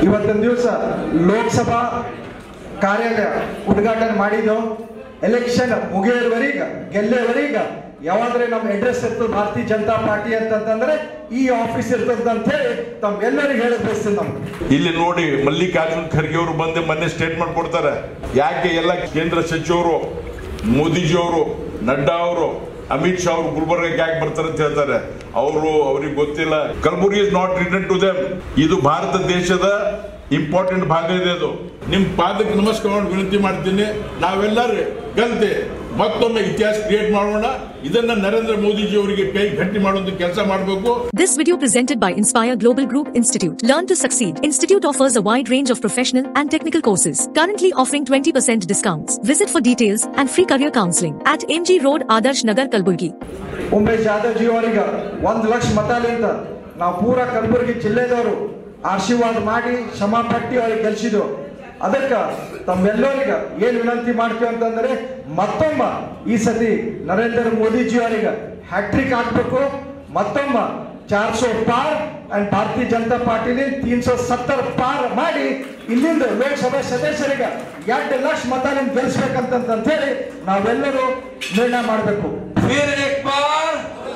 ಇವತ್ತಿನ ದಿವಸ ಲೋಕಸಭಾ ಕಾರ್ಯಾಲಯ ಉದ್ಘಾಟನೆ ಮಾಡಿದ್ದು ಎಲೆಕ್ಷನ್ ಮುಗಿಯೋವರೆಗ ಗೆಲ್ಲೇವರೆಗ ಯಾವಾದ್ರೆ ನಮ್ಮ ಅಡ್ರೆಸ್ ಇರ್ತದೆ ಭಾರತೀಯ ಜನತಾ ಪಾರ್ಟಿ ಅಂತಂದ್ರೆ ಈ ಆಫೀಸ್ ಇರ್ತದ ಅಂತ ಹೇಳಿ ತಮ್ಗೆಲ್ಲರಿಗೂ ಹೇಳಕ್ ಬಯಸ್ತೀನಿ ನಮ್ಗೆ ಇಲ್ಲಿ ನೋಡಿ ಮಲ್ಲಿಕಾರ್ಜುನ್ ಖರ್ಗೆ ಅವರು ಬಂದು ಮೊನ್ನೆ ಸ್ಟೇಟ್ಮೆಂಟ್ ಕೊಡ್ತಾರೆ ಯಾಕೆ ಎಲ್ಲ ಕೇಂದ್ರ ಸಚಿವರು ಮೋದಿಜಿ ಅವರು ನಡ್ಡಾ ಅವರು ಅಮಿತ್ ಶಾ ಅವರು ಗುಲ್ಬರ್ಗಕ್ಕೆ ಯಾಕೆ ಬರ್ತಾರೆ ಅಂತ ಹೇಳ್ತಾರೆ ಅವರು ಅವ್ರಿಗೆ ಗೊತ್ತಿಲ್ಲ Kalburgi is not return to them ಇದು ಭಾರತ ದೇಶದ ಇಂಪಾರ್ಟೆಂಟ್ ಭಾಗ ಇದೆ ಅದು ನಿಮ್ ಪಾದಕ್ಕೆ ನಮಸ್ಕಾರ ಮಾಡಿ ವಿನಂತಿ ಮಾಡ್ತೀನಿ ನಾವೆಲ್ಲರೂ ಕಲ್ತೆ ಮತ್ತೊಮ್ಮೆ ಇತಿಹಾಸ ಕ್ರಿಯೇಟ್ ಮಾಡೋಣ ಇದನ್ನ ನರೇಂದ್ರ ಮೋದಿಜಿ ಅವರಿಗೆ ಕೈ ಗಟ್ಟಿ ಮಾಡುವಂತ ಕೆಲಸ ಮಾಡಬೇಕು This video presented by Inspire Global Group Institute. Learn to succeed. Institute offers a wide range of professional and technical courses. Currently offering 20% discounts. Visit for details and free career counseling at MG Road, Adarsh Nagar, Kalburgi. Umesh Jadhav ji ಅವರಿಗೆ ಒಂದ್ ಲಕ್ಷ ಮತಾಲಿಂದ ನಾವು ಪೂರ ಕಲಬುರಗಿ ಜಿಲ್ಲೆದವರು ಆಶೀರ್ವಾದ ಮಾಡಿ ಶ್ರಮ ಪಟ್ಟಿ ಅವ್ರಿಗೆ ಗೆಲ್ಸಿದ್ವು ಅದಕ್ಕ ತಮ್ಮೆಲ್ಲರಿಗೆ ಏನ್ ವಿನಂತಿ ಮಾಡ್ತೀವಿ ಅಂತಂದ್ರೆ ಮತ್ತೊಮ್ಮ ಈ ಸತಿ ನರೇಂದ್ರ ಮೋದಿಜಿ ಅವರಿಗೆ ಹ್ಯಾಟ್ರಿಕ್ ಹಾಕ್ಬೇಕು ಮತ್ತೊಮ್ಮ ಚಾರ್ ಸೋ ಪಾರ್ ಅಂಡ್ ಭಾರತೀಯ ಜನತಾ ಪಾರ್ಟಿಲಿ ತೀನ್ ಸೋ ಸತ್ತರ ಪಾರ್ ಮಾಡಿ ಇಲ್ಲಿಂದ ಲೋಕಸಭೆ ಸದಸ್ಯರಿಗೆ ಎರಡು ಲಕ್ಷ ಮತಾಲಿಂದ ಗೆಲ್ಸ್ಬೇಕಂತ ಹೇಳಿ ನಾವೆಲ್ಲರೂ ನಿರ್ಣಯ ಮಾಡಬೇಕು फिर एक बार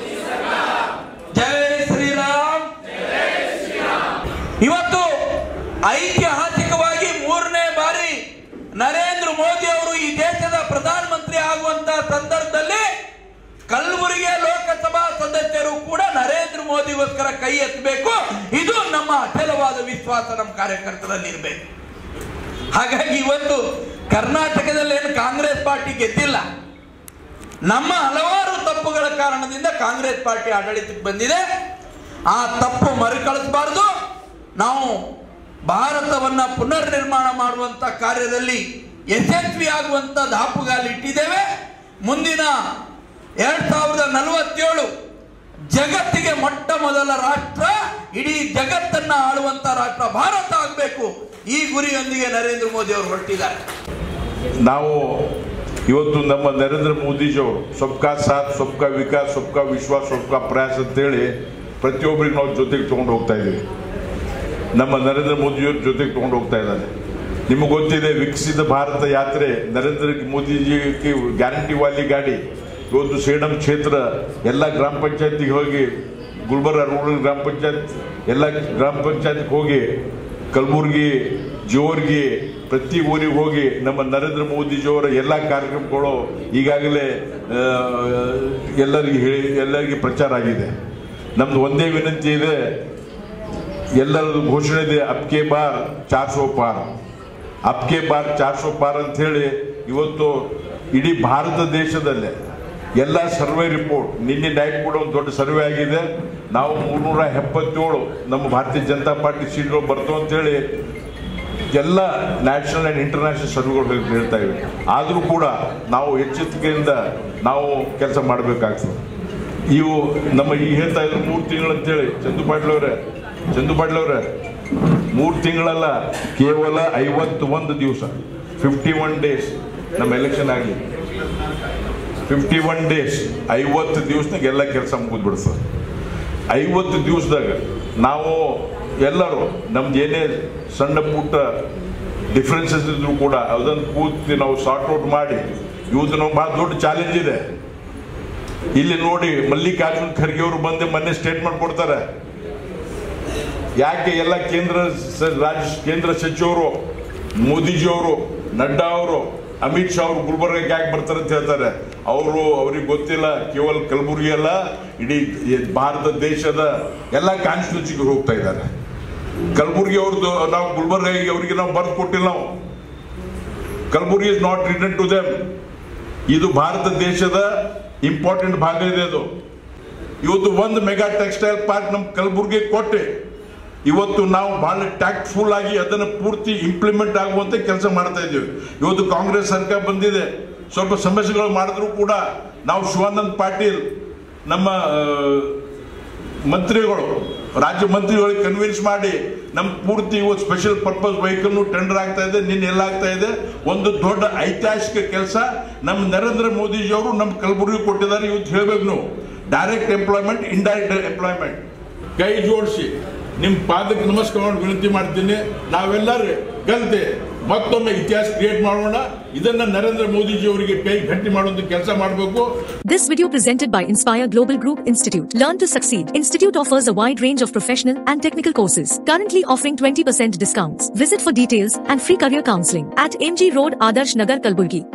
ಜೈ ಶ್ರೀರಾಮ್ ಇವತ್ತು ಐತಿಹಾಸಿಕವಾಗಿ ಮೂರನೇ ಬಾರಿ ನರೇಂದ್ರ ಮೋದಿ ಅವರು ಈ ದೇಶದ ಪ್ರಧಾನಮಂತ್ರಿ ಆಗುವಂತ ಸಂದರ್ಭದಲ್ಲಿ ಕಲಬುರಗಿಯ ಲೋಕಸಭಾ ಸದಸ್ಯರು ಕೂಡ ನರೇಂದ್ರ ಮೋದಿಗೋಸ್ಕರ ಕೈ ಎತ್ತಬೇಕು ಇದು ನಮ್ಮ ಅಚಲವಾದ ವಿಶ್ವಾಸ ನಮ್ಮ ಕಾರ್ಯಕರ್ತರಲ್ಲಿ ಇರಬೇಕು ಹಾಗಾಗಿ ಇವತ್ತು ಕರ್ನಾಟಕದಲ್ಲಿ ಏನು ಕಾಂಗ್ರೆಸ್ ಪಾರ್ಟಿ ಗೆದ್ದಿಲ್ಲ ನಮ್ಮ ಹಲವಾರು ತಪ್ಪುಗಳ ಕಾರಣದಿಂದ ಕಾಂಗ್ರೆಸ್ ಪಾರ್ಟಿ ಆಡಳಿತಕ್ಕೆ ಬಂದಿದೆ ಆ ತಪ್ಪು ಮರುಕಳಿಸಬಾರದು ನಾವು ಭಾರತವನ್ನ ಪುನರ್ ನಿರ್ಮಾಣ ಮಾಡುವಂತ ಕಾರ್ಯದಲ್ಲಿ ಯಶಸ್ವಿ ಆಗುವಂತ ದಾಪುಗಾಲು ಇಟ್ಟಿದ್ದೇವೆ ಮುಂದಿನ ಎರಡ್ ಸಾವಿರದ ನಲವತ್ತೇಳು ಜಗತ್ತಿಗೆ ಮೊಟ್ಟ ಮೊದಲ ರಾಷ್ಟ್ರ ಇಡೀ ಜಗತ್ತನ್ನ ಆಳುವಂತ ರಾಷ್ಟ್ರ ಭಾರತ ಆಗಬೇಕು ಈ ಗುರಿಯೊಂದಿಗೆ ನರೇಂದ್ರ ಮೋದಿ ಅವರು ಹೊರಟಿದ್ದಾರೆ ನಾವು ಇವತ್ತು ನಮ್ಮ ನರೇಂದ್ರ ಮೋದಿಜಿ ಅವರು ಸಬ್ಕಾ ಸಾಥ್ ಸಬ್ಕಾ ವಿಕಾಸ್ ಸಬ್ಕಾ ವಿಶ್ವಾಸ್ ಸಬ್ಕಾ ಪ್ರಯಾಸ್ ಅಂತೇಳಿ ಪ್ರತಿಯೊಬ್ಬರಿಗೆ ನಾವು ಜೊತೆಗೆ ತೊಗೊಂಡು ಹೋಗ್ತಾ ಇದ್ದೀವಿ ನಮ್ಮ ನರೇಂದ್ರ ಮೋದಿಯವ್ರ ಜೊತೆಗೆ ತೊಗೊಂಡು ಹೋಗ್ತಾ ಇದ್ದಾರೆ ನಿಮಗೆ ಗೊತ್ತಿದೆ ವಿಕಸಿತ ಭಾರತ ಯಾತ್ರೆ ನರೇಂದ್ರ ಮೋದಿಜಿ ಗ್ಯಾರಂಟಿ ವಾಲಿ ಗಾಡಿ ಇವತ್ತು ಸೇಡಂ ಕ್ಷೇತ್ರ ಎಲ್ಲ ಗ್ರಾಮ ಪಂಚಾಯತಿಗೆ ಹೋಗಿ ಗುಲ್ಬರ್ಗ ರೂರಲ್ ಗ್ರಾಮ ಪಂಚಾಯತ್ ಎಲ್ಲ ಗ್ರಾಮ ಪಂಚಾಯತ್ಗೆ ಹೋಗಿ ಕಲಬುರ್ಗಿ ಜೋರ್ಗಿ ಪ್ರತಿ ಊರಿಗೆ ಹೋಗಿ ನಮ್ಮ ನರೇಂದ್ರ ಮೋದಿಜಿಯವರ ಎಲ್ಲ ಕಾರ್ಯಕ್ರಮಗಳು ಈಗಾಗಲೇ ಆ, ಎಲ್ಲರಿಗೆ ಹೇಳಿ ಎಲ್ಲರಿಗೆ ಪ್ರಚಾರ ಆಗಿದೆ ನಮ್ದು ಒಂದೇ ವಿನಂತಿ ಇದೆ ಎಲ್ಲರದ್ದು ಘೋಷಣೆ ಇದೆ ಅಪ್ಕೆ ಬಾರ್ ಚಾರ್ ಸೋ ಪಾರ್ ಅಪ್ಕೆ ಬಾರ್ ಚಾರ್ ಸೋ ಪಾರ್ ಅಂತ ಹೇಳಿ ಇವತ್ತು ಇಡೀ ಭಾರತ ದೇಶದಲ್ಲೇ ಎಲ್ಲ ಸರ್ವೆ ರಿಪೋರ್ಟ್ ನಿನ್ನೆ ನೈಟ್ ಕೂಡ ಒಂದು ದೊಡ್ಡ ಸರ್ವೆ ಆಗಿದೆ ನಾವು ಮೂರ್ನೂರ ಎಪ್ಪತ್ತೇಳು ನಮ್ಮ ಭಾರತೀಯ ಜನತಾ ಪಾರ್ಟಿ ಸೀಟ್ಗಳು ಬರ್ತವೆ ಅಂತೇಳಿ ಎಲ್ಲ ನ್ಯಾಷನಲ್ ಆ್ಯಂಡ್ ಇಂಟರ್ನ್ಯಾಷನಲ್ ಸರ್ವೆಗಳು ಹೇಳ್ತಾ ಇವೆ ಆದರೂ ಕೂಡ ನಾವು ಎಚ್ಚರಿಕೆಯಿಂದ ನಾವು ಕೆಲಸ ಮಾಡಬೇಕಾಗ್ತದೆ ಇವು ನಮ್ಮ ಈಗ ಹೇಳ್ತಾ ಇದ್ರು ಮೂರು ತಿಂಗಳು ಅಂತೇಳಿ ಚಂದು ಪಾಟೀಲ್ ಅವರೇ ಚಂದು ಪಾಟೀಲ್ ಅವರೇ ಮೂರು ತಿಂಗಳಲ್ಲ ಕೇವಲ ಐವತ್ತು ಒಂದು ದಿವಸ ಫಿಫ್ಟಿ ಒನ್ ಡೇಸ್ ನಮ್ಮ ಎಲೆಕ್ಷನ್ ಆಗಲಿ ಫಿಫ್ಟಿ ಒನ್ ಡೇಸ್ ಐವತ್ತು ದಿವಸನಾಗ ಎಲ್ಲ ಕೆಲಸ ಮುಗಿದ್ಬಿಡ್ತದೆ ಐವತ್ತು ದಿವಸದಾಗ ನಾವು ಎಲ್ಲರೂ ನಮ್ದು ಏನೇ ಸಣ್ಣ ಪುಟ್ಟ ಡಿಫ್ರೆನ್ಸಸ್ ಇದ್ರು ಕೂಡ ಅದನ್ನು ಕೂತಿ ನಾವು ಸಾರ್ಟ್ ಔಟ್ ಮಾಡಿ ಇವತ್ತು ನಾವು ಭಾಳ ದೊಡ್ಡ ಚಾಲೆಂಜ್ ಇದೆ ಇಲ್ಲಿ ನೋಡಿ ಮಲ್ಲಿಕಾರ್ಜುನ್ ಖರ್ಗೆ ಅವರು ಬಂದು ಮೊನ್ನೆ ಸ್ಟೇಟ್ಮೆಂಟ್ ಕೊಡ್ತಾರೆ ಯಾಕೆ ಎಲ್ಲ ಕೇಂದ್ರ ಸ- ರಾಜ್ಯ ಕೇಂದ್ರ ಸಚಿವರು ಮೋದಿಜಿ ಅವರು ನಡ್ಡಾ ಅವರು ಅಮಿತ್ ಶಾ ಅವರು ಗುಲ್ಬರ್ಗಕ್ಕೆ ಯಾಕೆ ಬರ್ತಾರೆ ಅಂತ ಹೇಳ್ತಾರೆ ಅವರು ಅವ್ರಿಗೆ ಗೊತ್ತಿಲ್ಲ ಕೇವಲ ಕಲಬುರಗಿ ಅಲ್ಲ ಇಡೀ ಈ ಭಾರತ ದೇಶದ ಎಲ್ಲ ಕಾನ್ಸ್ಟಿಟ್ಯೂನ್ಸಿಗೆ ಹೋಗ್ತಾ ಇದ್ದಾರೆ ಕಲಬುರಗಿ ಅವ್ರದ್ದು ನಾವು ಗುಲ್ಬರ್ಗ ಅವರಿಗೆ ನಾವು ಬರ್ದು ಕೊಟ್ಟಿಲ್ಲ ನಾವು Kalaburagi is not return to them ಇದು ಭಾರತ ದೇಶದ ಇಂಪಾರ್ಟೆಂಟ್ ಭಾಗ ಇದೆ ಅದು ಇವತ್ತು ಒಂದು ಮೆಗಾ ಟೆಕ್ಸ್ಟೈಲ್ ಪಾರ್ಕ್ ನಮ್ಮ ಕಲಬುರಗಿ ಕೊಟ್ಟೆ ಇವತ್ತು ನಾವು ಬಹಳ ಟ್ಯಾಕ್ಟ್ಫುಲ್ ಆಗಿ ಅದನ್ನು ಪೂರ್ತಿ ಇಂಪ್ಲಿಮೆಂಟ್ ಆಗುವಂತ ಕೆಲಸ ಮಾಡ್ತಾ ಇದ್ದೀವಿ ಇವತ್ತು ಕಾಂಗ್ರೆಸ್ ಸರ್ಕಾರ ಬಂದಿದೆ ಸ್ವಲ್ಪ ಸಮಸ್ಯೆಗಳು ಮಾಡಿದ್ರು ಕೂಡ ನಾವು ಶಿವಾನಂದ್ ಪಾಟೀಲ್ ನಮ್ಮ ಆ, ಮಂತ್ರಿಗಳು ರಾಜ್ಯ ಮಂತ್ರಿಗಳಿಗೆ ಕನ್ವಿನ್ಸ್ ಮಾಡಿ ನಮ್ಮ ಪೂರ್ತಿ ಇವತ್ತು ಸ್ಪೆಷಲ್ ಪರ್ಪಸ್ ವೆಹಿಕಲ್ ಟೆಂಡರ್ ಆಗ್ತಾ ಇದೆ ನಿನ್ನೆ ಎಲ್ಲ ಆಗ್ತಾ ಇದೆ ಒಂದು ದೊಡ್ಡ ಐತಿಹಾಸಿಕ ಕೆಲಸ ನಮ್ಮ ನರೇಂದ್ರ ಮೋದಿಜಿ ಅವರು ನಮ್ಮ ಕಲಬುರಗಿ ಕೊಟ್ಟಿದ್ದಾರೆ ಇವತ್ತು ಹೇಳ್ಬೇಕು ನೀವು ಡೈರೆಕ್ಟ್ ಎಂಪ್ಲಾಯ್ಮೆಂಟ್ ಇಂಡೈರೆಕ್ಟ್ ಎಂಪ್ಲಾಯ್ಮೆಂಟ್ ಕೈ ಜೋಡಿಸಿ ನಿಮ್ಮ ಪಾದಕ್ಕೆ ನಮಸ್ಕಾರ ಮಾಡಿ ವಿನಂತಿ ಮಾಡ್ತೀನಿ ನಾವೆಲ್ಲರೂ ಕಲಿತೆ ಮತ್ತೊಮ್ಮೆ ಇತಿಹಾಸ ಕ್ರಿಯೇಟ್ ಮಾಡೋಣ ಇದನ್ನ ನರೇಂದ್ರ ಮೋದಿಜಿ ಅವರಿಗೆ ಕೈ ಗಟ್ಟಿ ಮಾಡುವಂತ ಕೆಲಸ ಮಾಡಬೇಕು This video presented by Inspire Global Group Institute. Learn to succeed. Institute offers a wide range of professional and technical courses. Currently offering 20% discounts. Visit for details and free career counseling at MG Road, Adarsh Nagar, Kalburgi.